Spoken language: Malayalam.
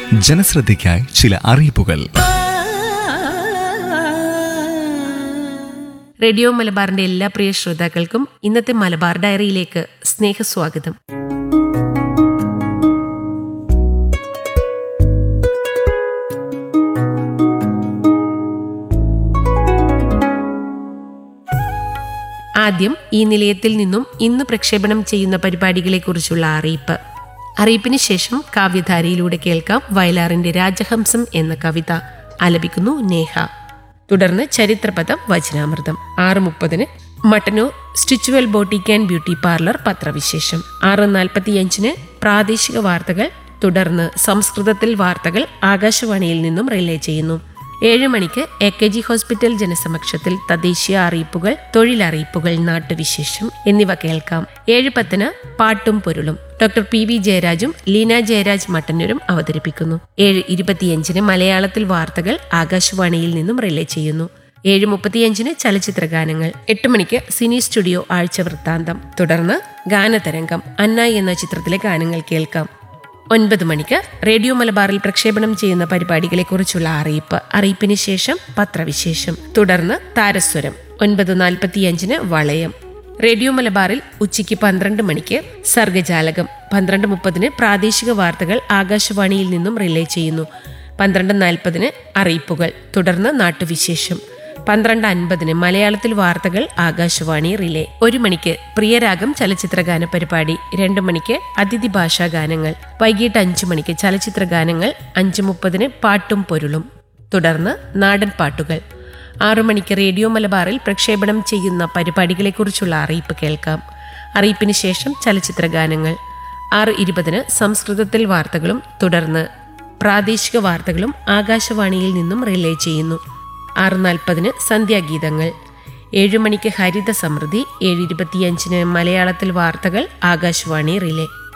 ജനശ്രദ്ധയ്ക്കായി ചില അറിയിപ്പുകൾ റേഡിയോ മലബാറിന്റെ എല്ലാ പ്രിയ ശ്രോതാക്കൾക്കും ഇന്നത്തെ മലബാർ ഡയറിയിലേക്ക് സ്നേഹസ്വാഗതം ആദ്യം ഈ നിലയത്തിൽ നിന്നും ഇന്ന് പ്രക്ഷേപണം ചെയ്യുന്ന പരിപാടികളെക്കുറിച്ചുള്ള അറിയിപ്പ് അറിയിപ്പിന് ശേഷം കാവ്യധാരയിലൂടെ കേൾക്കാം വയലാറിന്റെ രാജഹംസം എന്ന കവിത ആലപിക്കുന്നു നേഹ തുടർന്ന് ചരിത്രപദം വചനാമൃതം ആറ് മുപ്പതിന് മട്ടന്നൂർ സ്റ്റിച്ചുവൽ ബോട്ടിക് ആൻഡ് ബ്യൂട്ടി പാർലർ പത്രവിശേഷം ആറ് നാൽപ്പത്തിയഞ്ചിന് പ്രാദേശിക വാർത്തകൾ തുടർന്ന് സംസ്കൃതത്തിൽ വാർത്തകൾ ആകാശവാണിയിൽ നിന്നും റിലേ ചെയ്യുന്നു ഏഴ് മണിക്ക് എ കെ ജി ഹോസ്പിറ്റൽ ജനസമക്ഷത്തിൽ തദ്ദേശീയ അറിയിപ്പുകൾ തൊഴിലറിയിപ്പുകൾ നാട്ടുവിശേഷം എന്നിവ കേൾക്കാം ഏഴ് പത്തിന് പാട്ടും പൊരുളും ഡോക്ടർ പി വി ജയരാജും ലീന ജയരാജ് മട്ടന്നൂരും അവതരിപ്പിക്കുന്നു ഏഴ് ഇരുപത്തിയഞ്ചിന് മലയാളത്തിൽ വാർത്തകൾ ആകാശവാണിയിൽ നിന്നും റിലേ ചെയ്യുന്നു ഏഴ് മുപ്പത്തിയഞ്ചിന് ചലച്ചിത്ര ഗാനങ്ങൾ എട്ട് മണിക്ക് സിനി സ്റ്റുഡിയോ ആഴ്ച വൃത്താന്തം തുടർന്ന് ഗാനതരംഗം അന്ന എന്ന ചിത്രത്തിലെ ഗാനങ്ങൾ കേൾക്കാം ഒൻപത് മണിക്ക് റേഡിയോ മലബാറിൽ പ്രക്ഷേപണം ചെയ്യുന്ന പരിപാടികളെക്കുറിച്ചുള്ള അറിയിപ്പ് അറിയിപ്പിന് ശേഷം പത്രവിശേഷം തുടർന്ന് താരസ്വരം ഒൻപത് നാൽപ്പത്തിയഞ്ചിന് വളയം റേഡിയോ മലബാറിൽ ഉച്ചയ്ക്ക് പന്ത്രണ്ട് മണിക്ക് സർഗജാലകം പന്ത്രണ്ട് മുപ്പതിന് പ്രാദേശിക വാർത്തകൾ ആകാശവാണിയിൽ നിന്നും റിലേ ചെയ്യുന്നു പന്ത്രണ്ട് നാൽപ്പതിന് അറിയിപ്പുകൾ തുടർന്ന് നാട്ടുവിശേഷം പന്ത്രണ്ട് അൻപതിന് മലയാളത്തിൽ വാർത്തകൾ ആകാശവാണി റിലേ ഒരു മണിക്ക് പ്രിയരാഗം ചലച്ചിത്ര ഗാന പരിപാടി രണ്ട് മണിക്ക് അതിഥി ഭാഷാ ഗാനങ്ങൾ വൈകിട്ട് അഞ്ചു മണിക്ക് ചലച്ചിത്ര ഗാനങ്ങൾ അഞ്ചു മുപ്പതിന് പാട്ടും പൊരുളും തുടർന്ന് നാടൻ പാട്ടുകൾ ആറു മണിക്ക് റേഡിയോ മലബാറിൽ പ്രക്ഷേപണം ചെയ്യുന്ന പരിപാടികളെക്കുറിച്ചുള്ള അറിയിപ്പ് കേൾക്കാം അറിയിപ്പിന് ശേഷം ചലച്ചിത്ര ഗാനങ്ങൾ ആറ് ഇരുപതിന് സംസ്കൃതത്തിൽ വാർത്തകളും തുടർന്ന് പ്രാദേശിക വാർത്തകളും ആകാശവാണിയിൽ നിന്നും റിലേ ചെയ്യുന്നു ആറ് നാൽപ്പതിന് സന്ധ്യാഗീതങ്ങൾ ഏഴു മണിക്ക് ഹരിത സമൃദ്ധി ഏഴ് ഇരുപത്തിയഞ്ചിന് മലയാളത്തിൽ വാർത്തകൾ ആകാശവാണി റിലേ